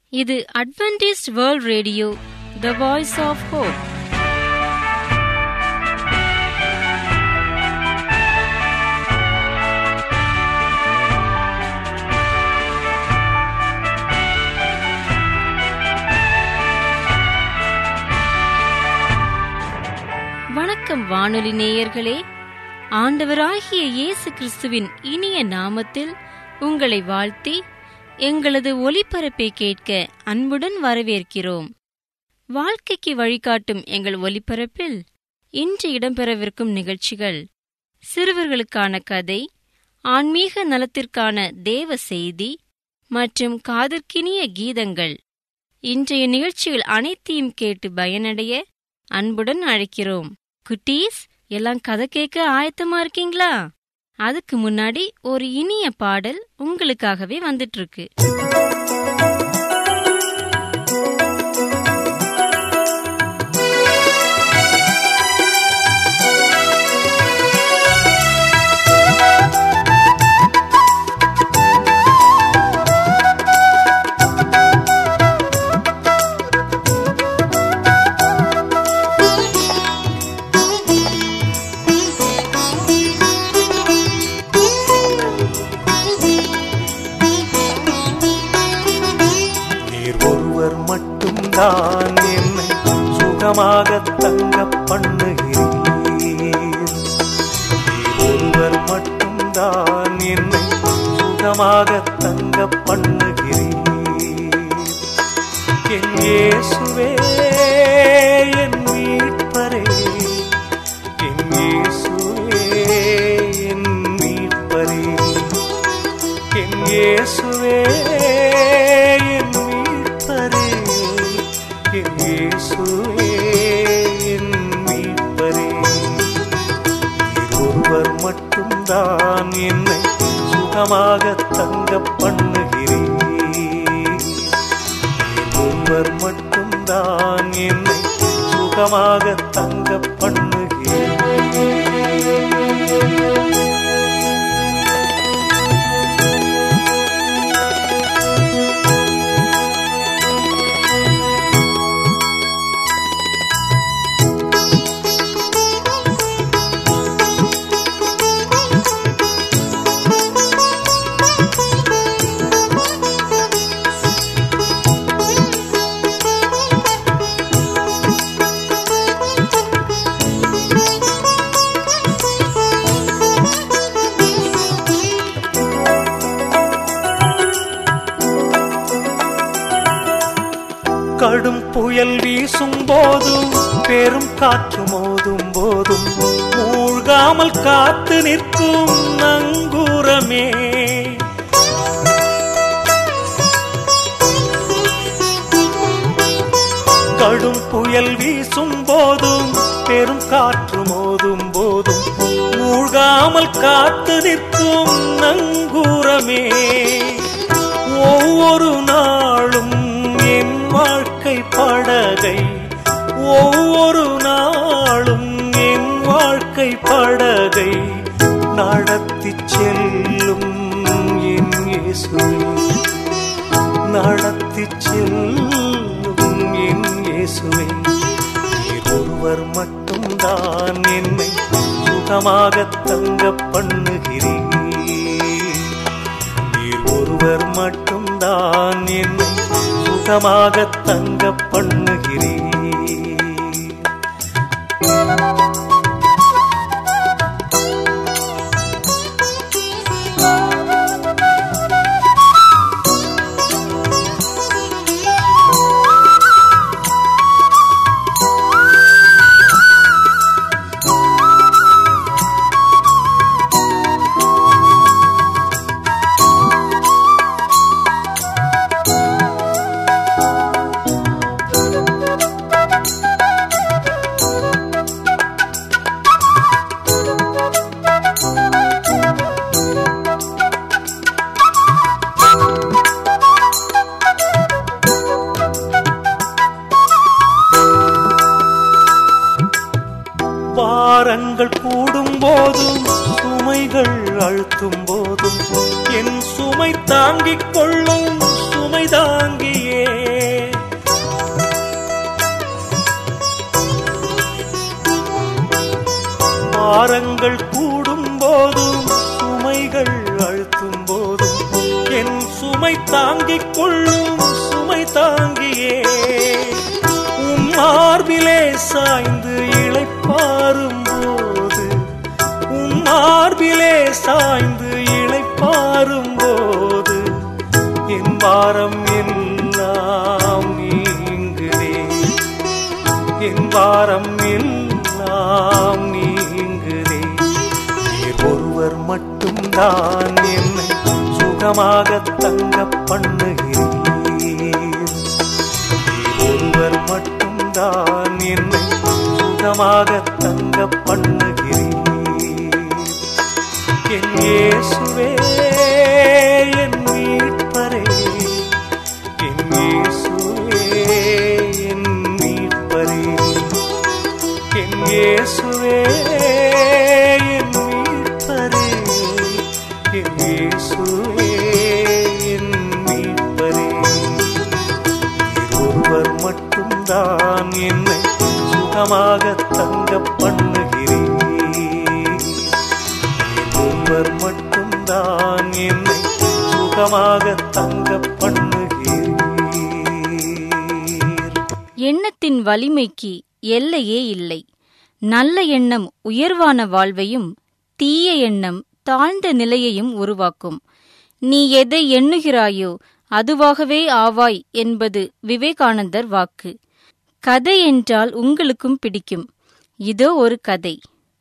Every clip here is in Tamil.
இது Adventist World Radio the Voice of Hope வணக்கம் வானொலி நேயர்களே ஆண்டவராகிய இயேசு கிறிஸ்துவின் இனிய நாமத்தில் உங்களை வாழ்த்தி எங்களது ஒலிபரப்பை கேட்க அன்புடன் வரவேற்கிறோம் வாழ்க்கைக்கு வழிகாட்டும் எங்கள் ஒலிபரப்பில் இன்று இடம்பெறவிருக்கும் நிகழ்ச்சிகள் சிறுவர்களுக்கான கதை ஆன்மீக நலத்திற்கான தேவ செய்தி மற்றும் காதற்கினிய கீதங்கள் இன்றைய நிகழ்ச்சிகள் அனைத்தையும் கேட்டு பயனடைய அன்புடன் அழைக்கிறோம் குட்டீஸ் எல்லாம் கதை கேட்க ஆயத்தமா இருக்கீங்களா அதுக்கு முன்னாடி ஒரு இனிய பாடல் உங்களுக்காகவே வந்துட்டு இருக்கு நீர் ஒருவர் மட்டும்தான் என்னை சுகமாக தங்க பண்ணுகிறீர் நீர் ஒருவர் மட்டும்தான் என்னை சுகமாக தங்க பண்ணுகிறீர் என் இயேசுவே என் மீட்பரே என் இயேசுவே என் மீட்பரே என் இயேசுவே என் மீட்பரே என் இயேசுவே என் மீட்பரே நீர் ஒருவர் மட்டும்தான் என்னை சுகமாக தங்க பண்ணுகிறீர் நீர் ஒருவர் மட்டும்தான் என்னை சுகமாக தங்க பண்ணுகிறீர் கடும் புயல் வீசும் போதும் பெரும் காற்று மோதும் போதும் மூழ்காமல் காத்து நிற்கும் நங்கூரமே கடும் புயல் வீசும் போதும் பெரும் காற்று மோதும் போதும் மூழ்காமல் காத்து நிற்கும் நங்கூரமே ஒவ்வொரு நாளும் என் வாழ்க்கை படகை ஒவ்வொரு நாளும் என் வாழ்க்கை படகை நடத்தி செல்லும் என் இயேசுவே நடத்தி செல்லும் என் இயேசுவே நீர் ஒருவர் மட்டும்தான் என்னை சுகமாக தங்க பண்ணுகிறீர் நீர் ஒருவர் மட்டும்தான் என்னை சுகமாக தங்க பண்ணுகிறீர் பாரங்கள் கூடும் போதும் சுமைகள் அழுத்தும் போதும் என் சுமை தாங்கிக் கொள்ளும் சுமை தாங்கியே பாரங்கள் கூடும் போதும் சுமைகள் அழுத்தும் போதும் என் சுமை தாங்கிக் கொள்ளும் சுமை தாங்கியே உன் மார்பிலே சாய்ந்து இளைப்பாரும் போது உன் மார்பிலே சாய்ந்து இளைப்பாரும் போது என் பாரம் எல்லாம் நீங்குதே என் பாரம் எல்லாம் நீங்குதே நீர் ஒருவர் மட்டும்தான் என்னை சுகமாக தங்க பண்ணுகிறீர் நீர் ஒருவர் மட்டும்தான் என்னை சுகமாக தங்க பண்ணுகிறீர் என் இயேசுவே என் மீட்பரே என் இயேசுவே என் மீட்பரே என் இயேசுவே என் மீட்பரே என் இயேசுவே என் மீட்பரே நீர் ஒருவர் மட்டும்தான் என்னை சுகமாக தங்க பண்ணுகிறீர் நீர் ஒருவர் மட்டும்தான் என்னை சுகமாக தங்க பண்ணுகிறீர் எண்ணத்தின் வலிமைக்கு எல்லையே இல்லை நல்ல எண்ணம் உயர்வான வாழ்வையும் தீய எண்ணம் தாழ்ந்த நிலையையும் உருவாக்கும் நீ எதை எண்ணுகிறாயோ அதுவாகவே ஆவாய் என்பது விவேகானந்தர் வாக்கு கதை என்றால் உங்களுக்கும் பிடிக்கும் இதோ ஒரு கதை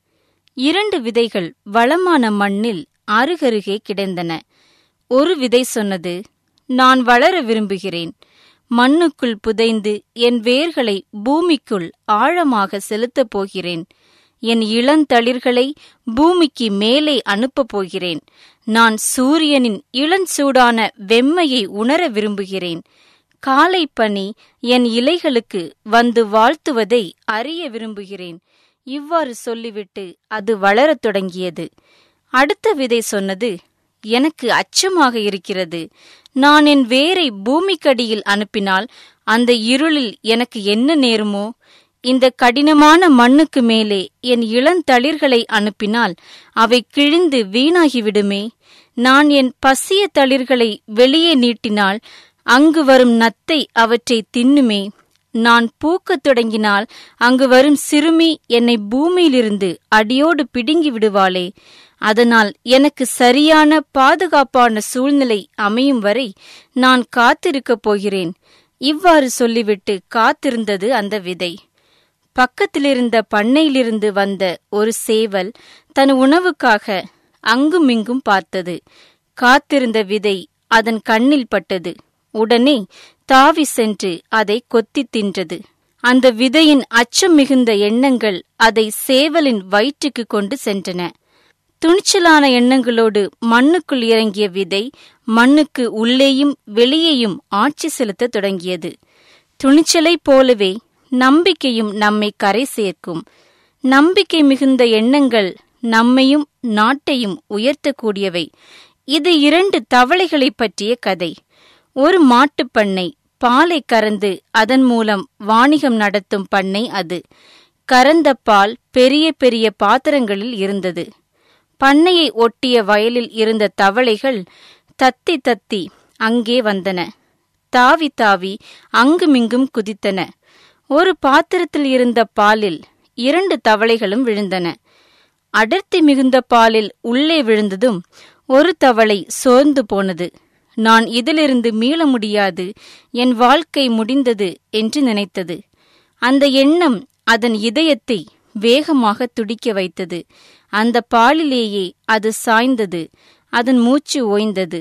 இரண்டு விதைகள் வளமான மண்ணில் அருகருகே கிடந்தன ஒரு விதை சொன்னது நான் வளர விரும்புகிறேன் மண்ணுக்குள் புதைந்து என் வேர்களை பூமிக்குள் ஆழமாக செலுத்தப் போகிறேன் என் இளந்தளிர்களை பூமிக்கு மேலே அனுப்பப் போகிறேன் நான் சூரியனின் இளஞ்சூடான வெம்மையை உணர விரும்புகிறேன் காலை பனி என் இலைகளுக்கு வந்து வாழ்த்துவதை அறிய விரும்புகிறேன் இவ்வாறு சொல்லிவிட்டு அது வளரத் தொடங்கியது அடுத்த விதை சொன்னது எனக்கு அச்சமாக இருக்கிறது நான் என் வேரை பூமிக்கடியில் அனுப்பினால் அந்த இருளில் எனக்கு என்ன நேருமோ இந்த கடினமான மண்ணுக்கு மேலே என் இளந்தளிர்களை அனுப்பினால் அவை கிழிந்து வீணாகிவிடுமே நான் என் பசிய தளிர்களை வெளியே நீட்டினால் அங்கு வரும் நத்தை அவற்றை தின்னுமே நான் பூக்கத் தொடங்கினால் அங்கு வரும் சிறுமி என்னை பூமியிலிருந்து அடியோடு பிடுங்கி விடுவாளே அதனால் எனக்கு சரியான பாதுகாப்பான சூழ்நிலை அமையும் வரை நான் காத்திருக்கப் போகிறேன் இவ்வாறு சொல்லிவிட்டு காத்திருந்தது அந்த விதை பக்கத்திலிருந்த பண்ணையிலிருந்து வந்த ஒரு சேவல் தன் உணவுக்காக அங்குமிங்கும் பார்த்தது காத்திருந்த விதை அதன் கண்ணில் பட்டது உடனே தாவி சென்று அதை கொத்தித் தின்றது அந்த விதையின் அச்சம் மிகுந்த எண்ணங்கள் அதை சேவலின் வயிற்றுக்கு கொண்டு சென்றன துணிச்சலான எண்ணங்களோடு மண்ணுக்குள் இறங்கிய விதை மண்ணுக்கு உள்ளேயும் வெளியேயும் ஆட்சி செலுத்தத் தொடங்கியது துணிச்சலைப் போலவே நம்பிக்கையும் நம்மை கரை சேர்க்கும் நம்பிக்கை மிகுந்த எண்ணங்கள் நம்மையும் நாட்டையும் உயர்த்தக்கூடியவை இது இரண்டு தவளைகளைப் பற்றிய கதை ஒரு மாட்டுப் பண்ணை பாலை கறந்து அதன் மூலம் வாணிகம் நடத்தும் பண்ணை அது கறந்த பால் பெரிய பெரிய பாத்திரங்களில் இருந்தது பண்ணையை ஒட்டிய வயலில் இருந்த தவளைகள் தத்தி தத்தி அங்கே வந்தன தாவி தாவி அங்குமிங்கும் குதித்தன ஒரு பாத்திரத்தில் இருந்த பாலில் இரண்டு தவளைகளும் விழுந்தன அடர்த்தி மிகுந்த பாலில் உள்ளே விழுந்ததும் ஒரு தவளை சோர்ந்து போனது நான் இதிலிருந்து மீள முடியாது என் வாழ்க்கை முடிந்தது என்று நினைத்தது அந்த எண்ணம் அதன் இதயத்தை வேகமாக துடிக்க வைத்தது அந்த பாலிலேயே அது சாய்ந்தது அதன் மூச்சு ஓய்ந்தது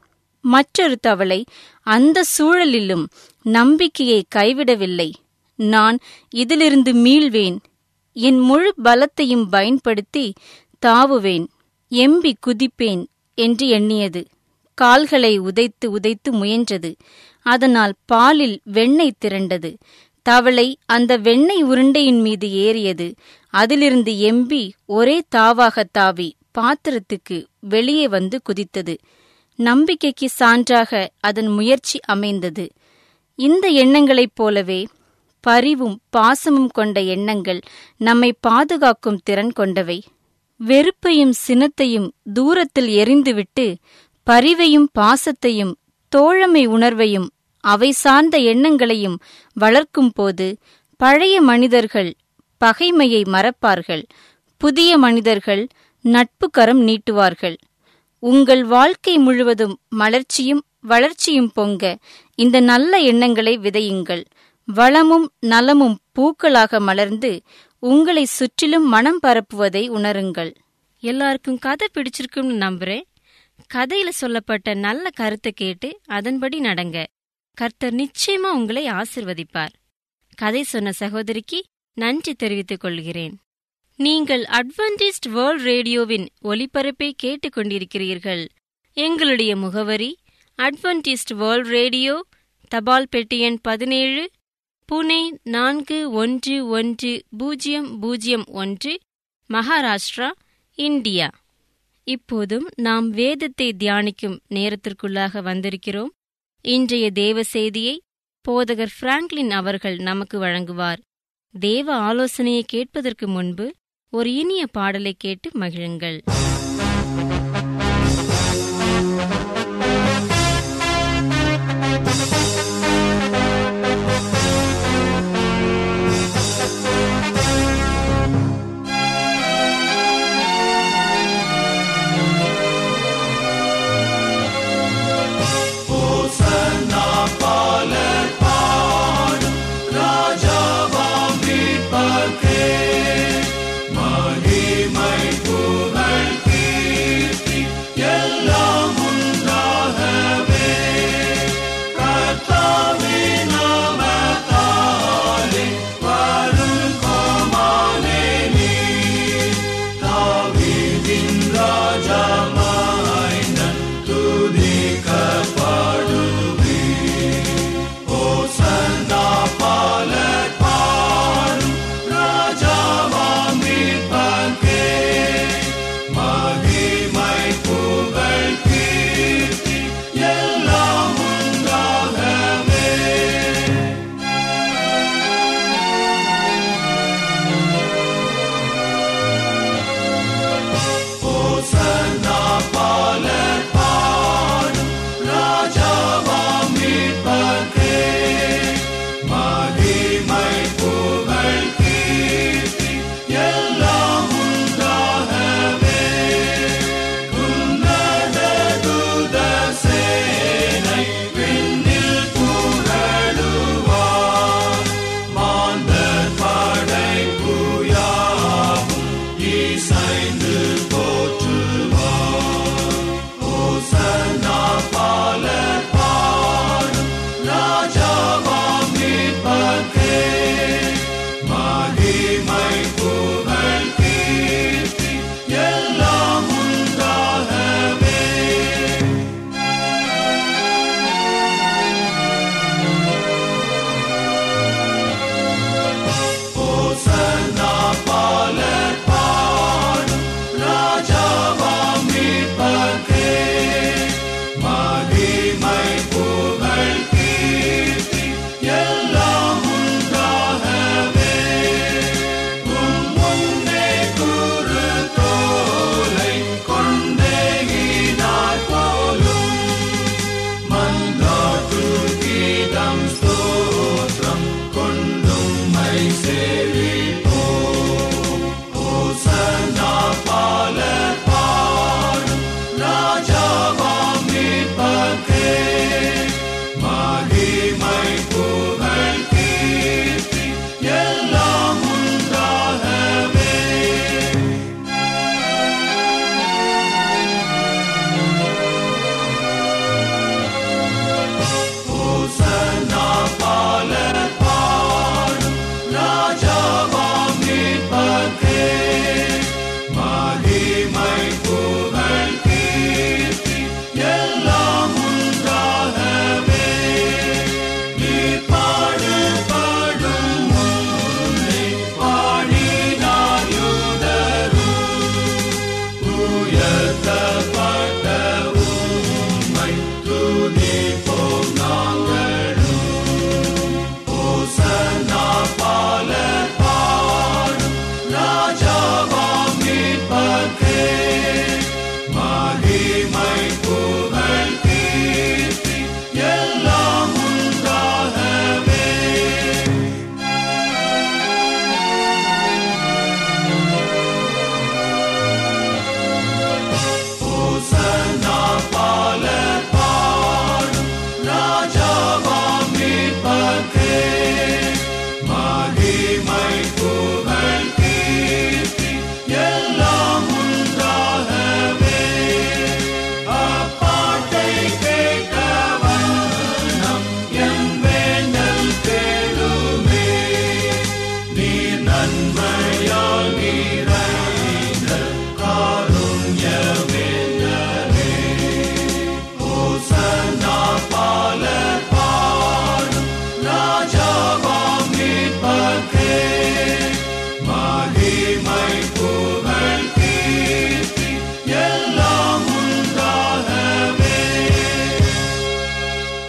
மற்றொரு தவளை அந்த சூழலிலும் நம்பிக்கையை கைவிடவில்லை நான் இதிலிருந்து மீள்வேன் என் முழு பலத்தையும் பயன்படுத்தி தாவுவேன் எம்பி குதிப்பேன் என்று எண்ணியது கால்களை உதைத்து உதைத்து முயன்றது அதனால் பாலில் வெண்ணெய் திரண்டது தவளை அந்த வெண்ணெய் உருண்டையின் மீது ஏறியது அதிலிருந்து எம்பி ஒரே தாவாக தாவி பாத்திரத்துக்கு வெளியே வந்து குதித்தது நம்பிக்கைக்கு சான்றாக அதன் முயற்சி அமைந்தது இந்த எண்ணங்களைப் போலவே பரிவும் பாசமும் கொண்ட எண்ணங்கள் நம்மை பாதுகாக்கும் திறன் கொண்டவை வெறுப்பையும் சினத்தையும் தூரத்தில் எறிந்துவிட்டு பரிவையும் பாசத்தையும் தோழமை உணர்வையும் அவை சார்ந்த எண்ணங்களையும் வளர்க்கும்போது பழைய மனிதர்கள் பகைமையை மறப்பார்கள் புதிய மனிதர்கள் நட்பு கரம் நீட்டுவார்கள் உங்கள் வாழ்க்கை முழுவதும் மலர்ச்சியும் வளர்ச்சியும் பொங்க இந்த நல்ல எண்ணங்களை விதையுங்கள் வளமும் நலமும் பூக்களாக மலர்ந்து உங்களை சுற்றிலும் மனம் பரப்புவதை உணருங்கள் எல்லாருக்கும் கதை பிடிச்சிருக்கும்னு நம்புறேன் கதையில சொல்லப்பட்ட நல்ல கருத்தை கேட்டு அதன்படி நடங்க கர்த்தர் நிச்சயமா உங்களை ஆசிர்வதிப்பார் கதை சொன்ன சகோதரிக்கு நன்றி தெரிவித்துக் கொள்கிறேன் நீங்கள் அட்வென்டிஸ்ட் வேர்ல்ட் ரேடியோவின் ஒலிபரப்பை கேட்டுக்கொண்டிருக்கிறீர்கள் எங்களுடைய முகவரி அட்வென்டிஸ்ட் வேர்ல்ட் ரேடியோ தபால் பெட்டி எண் பதினேழு புனே நான்கு ஒன்று ஒன்று பூஜ்ஜியம் பூஜ்ஜியம் ஒன்று மகாராஷ்டிரா இந்தியா இப்போதும் நாம் வேதத்தை தியானிக்கும் நேரத்திற்குள்ளாக வந்திருக்கிறோம் இன்றைய தேவ செய்தியை போதகர் பிராங்க்லின் அவர்கள் நமக்கு வழங்குவார் தேவ ஆலோசனையை கேட்பதற்கு முன்பு ஒரு இனிய பாடலை கேட்டு மகிழுங்கள் மகிமை புகழ்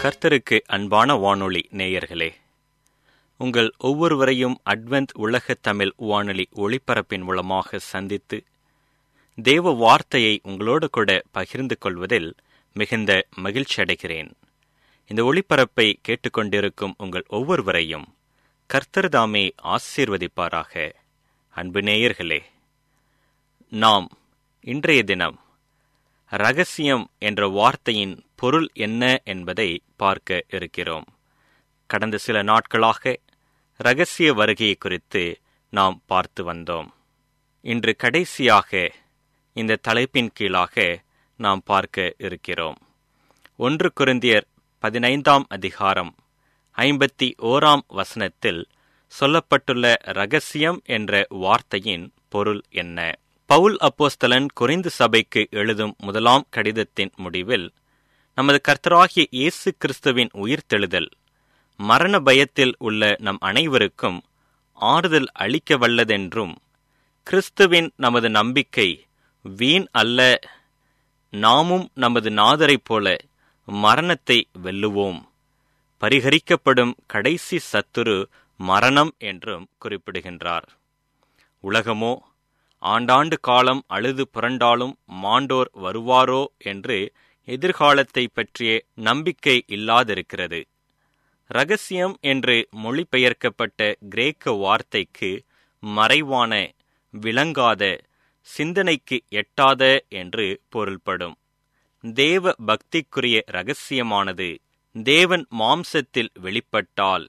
கர்த்தருக்கு அன்பான வானொலி நேயர்களே உங்கள் ஒவ்வொருவரையும் அட்வென்த் உலக தமிழ் வானொலி ஒளிபரப்பின் மூலமாக சந்தித்து தேவ வார்த்தையை உங்களோடு கூட பகிர்ந்து கொள்வதில் மிகுந்த மகிழ்ச்சி அடைகிறேன் இந்த ஒளிபரப்பை கேட்டுக்கொண்டிருக்கும் உங்கள் ஒவ்வொருவரையும் கர்த்தர் தாமே ஆசீர்வதிப்பாராக அன்பு நேயர்களே நாம் இன்றைய தினம் ரகசியம் என்ற வார்த்தையின் பொருள் என்ன என்பதை பார்க்க இருக்கிறோம் கடந்த சில நாட்களாக ரகசிய வருகையை குறித்து நாம் பார்த்து வந்தோம் இன்று கடைசியாக இந்த தலைப்பின் கீழாக நாம் பார்க்க இருக்கிறோம் ஒன்று குருந்தியர் பதினைந்தாம் அதிகாரம் ஐம்பத்தி ஓராம் வசனத்தில் சொல்லப்பட்டுள்ள ரகசியம் என்ற வார்த்தையின் பொருள் என்ன பவுல் அப்போஸ்தலன் குறைந்து சபைக்கு எழுதும் முதலாம் கடிதத்தின் முடிவில் நமது கர்த்தராகிய இயேசு கிறிஸ்துவின் உயிர்த்தெழுதல் மரண பயத்தில் உள்ள நம் அனைவருக்கும் ஆறுதல் அளிக்க வல்லதென்றும் கிறிஸ்துவின் நமது நம்பிக்கை வீண் அல்ல நாமும் நமது நாதரைப் போல மரணத்தை வெல்லுவோம் பரிகரிக்கப்படும் கடைசி சத்துரு மரணம் என்றும் குறிப்பிடுகின்றார் உலகமோ ஆண்டாண்டு காலம் அழுது புரண்டாலும் மாண்டோர் வருவாரோ என்று எதிர்காலத்தை பற்றிய நம்பிக்கை இல்லாதிருக்கிறது ரகசியம் என்று மொழிபெயர்க்கப்பட்ட கிரேக்க வார்த்தைக்கு மறைவான விளங்காத சிந்தனைக்கு எட்டாத என்று பொருள்படும் தேவ பக்திக்குரிய ரகசியமானது தேவன் மாம்சத்தில் வெளிப்பட்டால்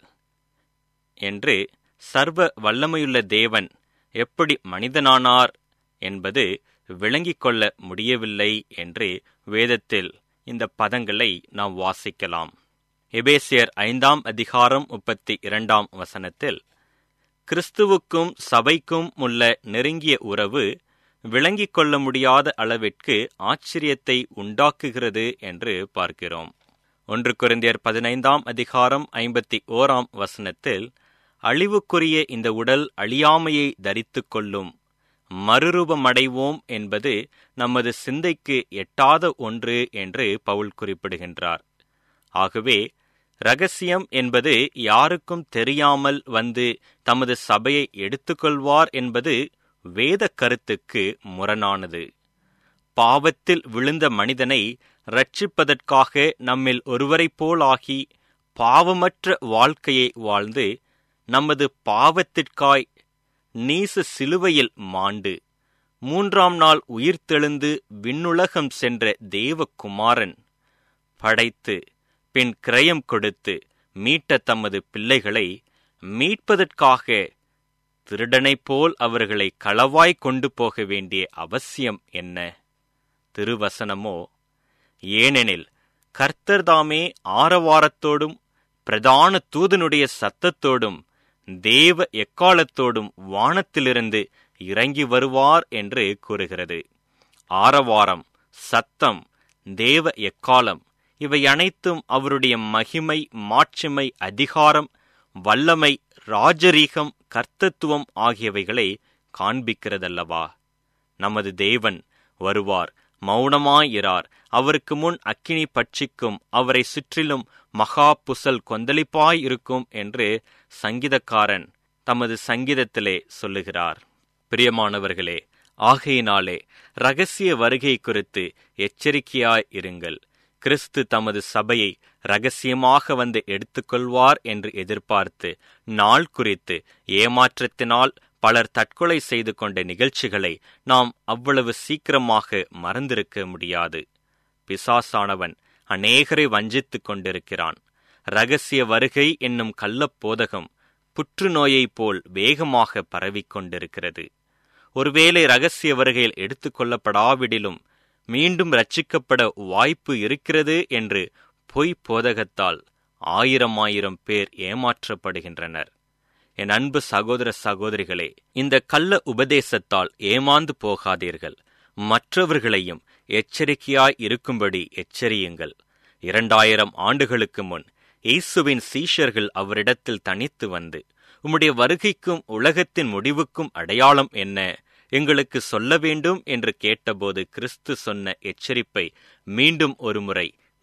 என்று சர்வ வல்லமையுள்ள தேவன் எப்படி மனிதனானார் என்பது விளங்கிக் கொள்ள முடியவில்லை என்று வேதத்தில் இந்த பதங்களை நாம் வாசிக்கலாம் எபேசியர் ஐந்தாம் அதிகாரம் முப்பத்தி இரண்டாம் வசனத்தில் கிறிஸ்துவுக்கும் சபைக்கும் உள்ள நெருங்கிய உறவு விளங்கிக் கொள்ள முடியாத அளவிற்கு ஆச்சரியத்தை உண்டாக்குகிறது என்று பார்க்கிறோம் ஒன்று குறைந்தியர் பதினைந்தாம் அதிகாரம் ஐம்பத்தி ஓராம் வசனத்தில் அழிவுக்குரிய இந்த உடல் அழியாமையை தரித்துக் கொள்ளும் மறுரூபமடைவோம் என்பது நமது சிந்தைக்கு எட்டாத ஒன்று என்று பவுல் குறிப்பிடுகின்றார் ஆகவே ரகசியம் என்பது யாருக்கும் தெரியாமல் வந்து தமது சபையை எடுத்துக்கொள்வார் என்பது வேத கருத்துக்கு முரணானது பாவத்தில் விழுந்த மனிதனை ரட்சிப்பதற்காக நம்மில் ஒருவரைப் போலாகி பாவமற்ற வாழ்க்கையை வாழ்ந்து நமது பாவத்திற்காய் நீச சிலுவையில் மாண்டு மூன்றாம் நாள் உயிர்த்தெழுந்து விண்ணுலகம் சென்ற தேவகுமாரன் படைத்து பின் கிரயம் கொடுத்து மீட்ட தமது பிள்ளைகளை மீட்பதற்காக திருடனைப் போல் அவர்களை களவாய் கொண்டு போக வேண்டிய அவசியம் என்ன திருவசனமோ ஏனெனில் கர்த்தர்தாமே ஆரவாரத்தோடும் பிரதான தூதனுடைய சத்தத்தோடும் தேவ எக்காலத்தோடும் வானத்திலிருந்து இறங்கி வருவார் என்று கூறுகிறது ஆரவாரம் சத்தம் தேவ எக்காலம் இவை அனைத்தும் அவருடைய மகிமை மாட்சிமை அதிகாரம் வல்லமை ராஜரீகம் கர்த்தத்துவம் ஆகியவைகளை காண்பிக்கிறதல்லவா நமது தேவன் வருவார் மௌனமாயிரார் அவருக்கு முன் அக்கினி பட்சிக்கும் அவரை சுற்றிலும் மகா புசல் கொந்தளிப்பாயிருக்கும் என்று சங்கீதக்காரன் தமது சங்கீதத்திலே சொல்லுகிறார் பிரியமானவர்களே ஆகையினாலே ரகசிய வருகை குறித்து எச்சரிக்கையாய் இருங்கள் கிறிஸ்து தமது சபையை ரகசியமாக வந்து எடுத்துக்கொள்வார் என்று எதிர்பார்த்து நாள் குறித்து ஏமாற்றத்தினால் பலர் தற்கொலை செய்து கொண்ட நிகழ்ச்சிகளை நாம் அவ்வளவு சீக்கிரமாக மறந்திருக்க முடியாது பிசாசானவன் அநேகரை வஞ்சித்துக் கொண்டிருக்கிறான் ரகசிய வருகை என்னும் கள்ளப் போதகம் புற்றுநோயைப் போல் வேகமாக பரவிக் கொண்டிருக்கிறது ஒருவேளை ரகசிய வருகையில் எடுத்துக்கொள்ளப்படாவிடிலும் மீண்டும் ரட்சிக்கப்பட வாய்ப்பு இருக்கிறது என்று பொய் போதகத்தால் ஆயிரம் ஆயிரம் பேர் ஏமாற்றப்படுகின்றனர் என் அன்பு சகோதர சகோதரிகளே இந்த கள்ள உபதேசத்தால் ஏமாந்து போகாதீர்கள் மற்றவர்களையும் எச்சரிக்கையாய் இருக்கும்படி எச்சரியுங்கள் இரண்டாயிரம் ஆண்டுகளுக்கு முன் இயேசுவின் சீஷர்கள் அவரிடத்தில் தனித்து வந்து உம்முடைய வருகைக்கும் உலகத்தின் முடிவுக்கும் அடையாளம் என்ன எங்களுக்கு சொல்ல வேண்டும் என்று கேட்டபோது கிறிஸ்து சொன்ன எச்சரிப்பை மீண்டும் ஒருமுறை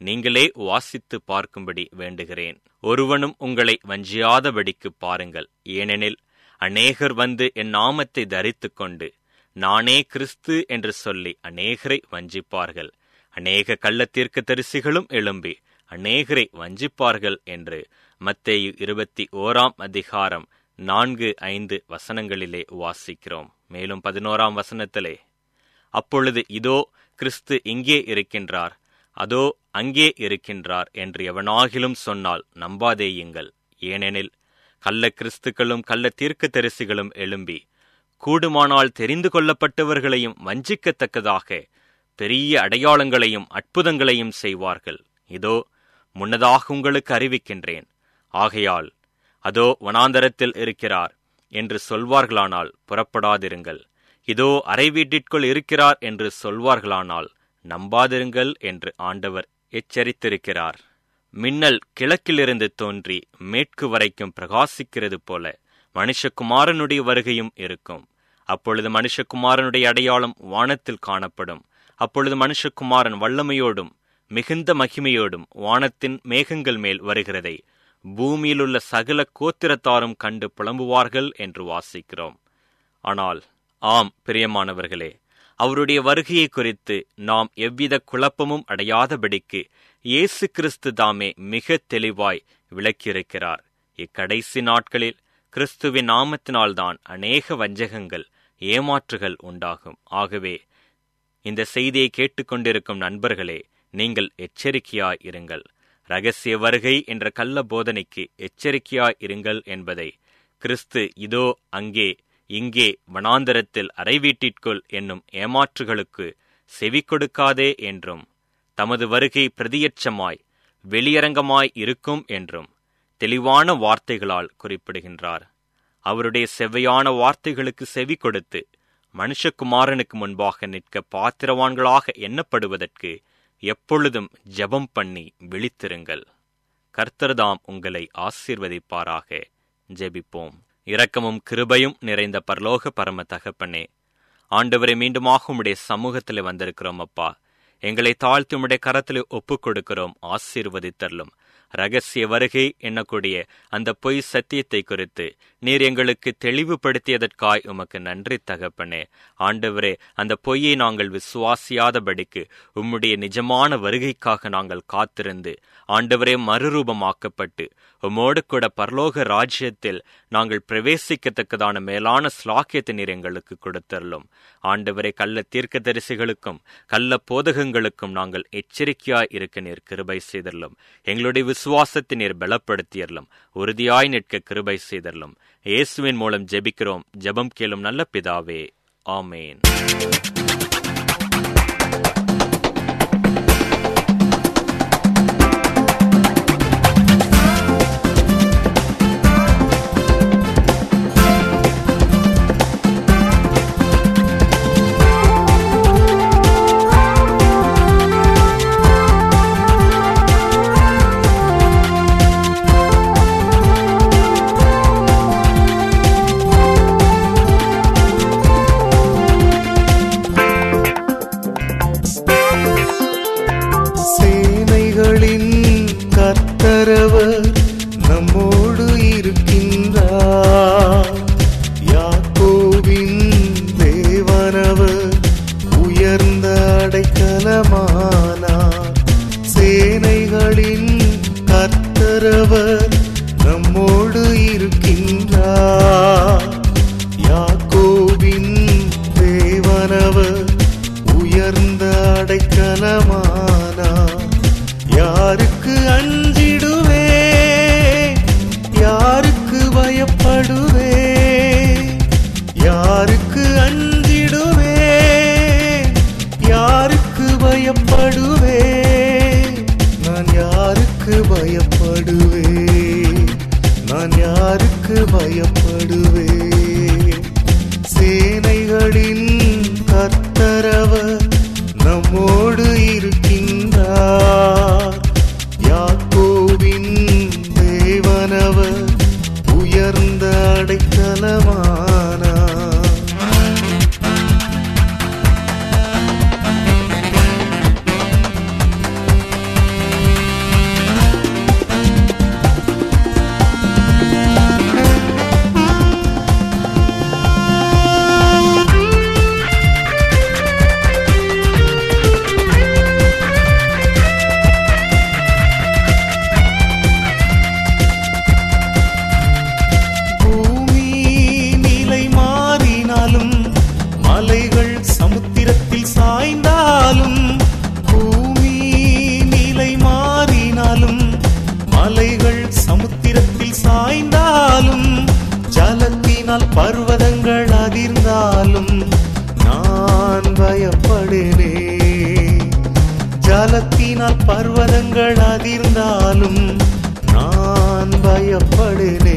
நீங்களே வாசித்து பார்க்கும்படி வேண்டுகிறேன் ஒருவனும் உங்களை வஞ்சியாதபடிக்கு பாருங்கள் ஏனெனில் அநேகர் வந்து என் நாமத்தை தரித்துக் கொண்டு நானே கிறிஸ்து என்று சொல்லி அநேகரை வஞ்சிப்பார்கள் அநேக கள்ளத்தீர்க்க தரிசிகளும் எழும்பி அநேகரை வஞ்சிப்பார்கள் என்று மத்தேயு இருபத்தி ஓராம் அதிகாரம் நான்கு ஐந்து வசனங்களிலே வாசிக்கிறோம் மேலும் பதினோராம் வசனத்திலே அப்பொழுது இதோ கிறிஸ்து இங்கே இருக்கின்றார் அதோ அங்கே இருக்கின்றார் என்று எவனாகிலும் சொன்னால் நம்பாதேயுங்கள் ஏனெனில் கள்ள கிறிஸ்துக்களும் கள்ள தீர்க்க தரிசிகளும் எழும்பி கூடுமானால் தெரிந்து கொள்ளப்பட்டவர்களையும் வஞ்சிக்கத்தக்கதாக பெரிய அடையாளங்களையும் அற்புதங்களையும் செய்வார்கள் இதோ முன்னதாக உங்களுக்கு அறிவிக்கின்றேன் ஆகையால் அதோ வனாந்தரத்தில் இருக்கிறார் என்று சொல்வார்களானால் புறப்படாதிருங்கள் இதோ அறை வீட்டிற்குள் இருக்கிறார் என்று சொல்வார்களானால் நம்பாதிருங்கள் என்று ஆண்டவர் எச்சரித்திருக்கிறார் மின்னல் கிழக்கிலிருந்து தோன்றி மேற்கு வரைக்கும் பிரகாசிக்கிறது போல மனுஷகுமாரனுடைய வருகையும் இருக்கும் அப்பொழுது மனுஷகுமாரனுடைய அடையாளம் வானத்தில் காணப்படும் அப்பொழுது மனுஷகுமாரன் வல்லமையோடும் மிகுந்த மகிமையோடும் வானத்தின் மேகங்கள் மேல் வருகிறதை பூமியிலுள்ள சகல கோத்திரத்தாரும் கண்டு புலம்புவார்கள் என்று வாசிக்கிறோம் ஆனால் ஆம் பிரியமானவர்களே அவருடைய வருகையை குறித்து நாம் எவ்வித குழப்பமும் அடையாதபடிக்கு இயேசு கிறிஸ்து தாமே மிக தெளிவாய் விளக்கியிருக்கிறார் இக்கடைசி நாட்களில் கிறிஸ்துவின் நாமத்தினால்தான் அநேக வஞ்சகங்கள் ஏமாற்றுகள் உண்டாகும் ஆகவே இந்த செய்தியை கேட்டுக்கொண்டிருக்கும் நண்பர்களே நீங்கள் எச்சரிக்கையாய் இருங்கள் ரகசிய வருகை என்ற கள்ள போதனைக்கு எச்சரிக்கையாய் இருங்கள் என்பதை கிறிஸ்து இதோ அங்கே இங்கே வனாந்தரத்தில் அறைவீட்டிற்குள் என்னும் ஏமாற்றுகளுக்கு செவி கொடுக்காதே என்றும் தமது வருகை பிரதியட்சமாய் வெளியரங்கமாய் இருக்கும் என்றும் தெளிவான வார்த்தைகளால் குறிப்பிடுகின்றார் அவருடைய செவ்வையான வார்த்தைகளுக்கு செவி கொடுத்து மனுஷகுமாரனுக்கு முன்பாக நிற்க பாத்திரவான்களாக எண்ணப்படுவதற்கு எப்பொழுதும் ஜெபம் பண்ணி விழித்திருங்கள் கர்த்தர்தாம் உங்களை ஆசீர்வதிப்பாராக ஜெபிப்போம் இரக்கமும் கிருபையும் நிறைந்த பரலோக பரம தகப்பனே ஆண்டவரை மீண்டுமாக உம்முடைய சமூகத்தில் வந்திருக்கிறோம் அப்பா எங்களை தாழ்த்தி உம்முடைய கரத்தில் ஒப்புக் கொடுக்கிறோம் ஆசீர்வதித்தரலும் ரகசிய வருகை எண்ணக்கூடிய அந்த பொய் சத்தியத்தை குறித்து நீர் எங்களுக்கு தெளிவுபடுத்தியதற்காய் உமக்கு நன்றி தகப்பனே ஆண்டவரே அந்த பொய்யை நாங்கள் விசுவாசியாதபடிக்கு உம்முடைய நிஜமான வருகைக்காக நாங்கள் காத்திருந்து ஆண்டவரே மறுரூபமாக்கப்பட்டு உம்மோடு கூட பரலோக ராஜ்யத்தில் நாங்கள் பிரவேசிக்கத்தக்கதான மேலான ஸ்லாக்கியத்தை நீர் எங்களுக்கு கொடுத்தரலும் ஆண்டவரே கள்ள தீர்க்கதரிசிகளுக்கும் கள்ள போதகங்களுக்கும் நாங்கள் எச்சரிக்கையாய் இருக்க நீர் கிருபை செய்தரலும் எங்களுடைய விசுவாசத்தை நீர் பலப்படுத்தியறலும் உறுதியாய் நிற்க கிருபை செய்தரலும் இயேசுவின் மூலம் ஜெபிக்கிறோம் ஜெபம் கேளும் நல்ல பிதாவே ஆமேன் சேனைகளின் கர்த்தரவர் நம்மோடு இருக்கின்றார் யாக்கோவின் தேவனவர் உயர்ந்த அடைக்கலமானார் சேனைகளின் கர்த்தரவர் நம்மோடு இருக்கின்றார் யாக்கோவின் தேவனவர் உயர்ந்த அடைக்கலமானார் யாருக்கு அஞ்சிடுவே யாருக்கு பயப்படுவே யாருக்கு அஞ்சிடுவே யாருக்கு பயப்படுவே நான் யாருக்கு பயப்படுவே நான் யாருக்கு பயப்படுவே சேனைகளின் கர்த்தரவர் நம்மோடு இருக்கின்றார் யாக்கோவின் தேவனவர் உயர்ந்த அடைக்கலமானார் சாய்ந்தாலும் ஜலத்தினால் பர்வதங்கள் அதிர்ந்தாலும் நான் பயப்படேனே ஜலத்தினால் பர்வதங்கள் அதிர்ந்தாலும் நான் பயப்படேனே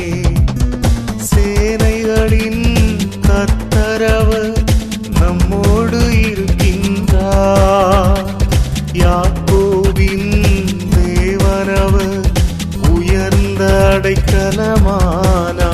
சேனைகளின் கர்த்தரவர் நம்மோடு இருக்கின்றார் யாக்கோபின் தேவனவர் உயர்ந்த அடைக்கலமானார்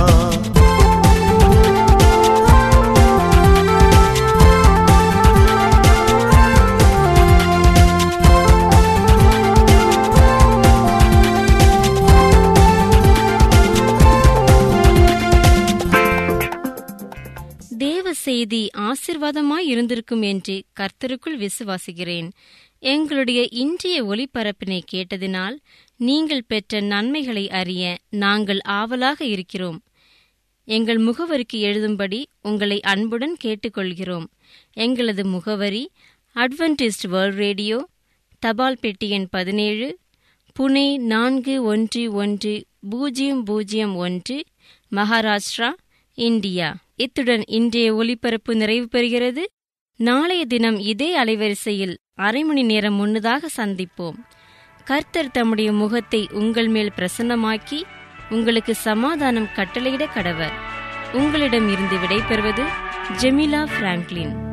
தேவ செய்தி ஆசிர்வாதமாய் இருந்திருக்கும் என்று கர்த்தருக்குள் விசுவாசிக்கிறேன் எங்களுடைய இன்றைய ஒளிபரப்பினை கேட்டதினால் நீங்கள் பெற்ற நன்மைகளை அறிய நாங்கள் ஆவலாக இருக்கிறோம் எங்கள் முகவரிக்கு எழுதும்படி உங்களை அன்புடன் கேட்டுக்கொள்கிறோம் எங்களது முகவரி அட்வென்டிஸ்ட் வேர்ல்ட் ரேடியோ தபால் பெட்டி எண் பதினேழு புனே நான்கு ஒன்று ஒன்று பூஜ்ஜியம் பூஜ்ஜியம் ஒன்று மகாராஷ்டிரா இந்தியா இத்துடன் இன்றைய ஒலிபரப்பு நிறைவு பெறுகிறது நாளைய தினம் இதே அலைவரிசையில் அரை மணி நேரம் முன்னதாக சந்திப்போம் கர்த்தர் தம்முடைய முகத்தை உங்கள் மேல் பிரசன்னமாக்கி உங்களுக்கு சமாதானம் கட்டளையிட கடவர் உங்களிடம் இருந்து விடைபெறுவது ஜெமிலா பிராங்க்லின்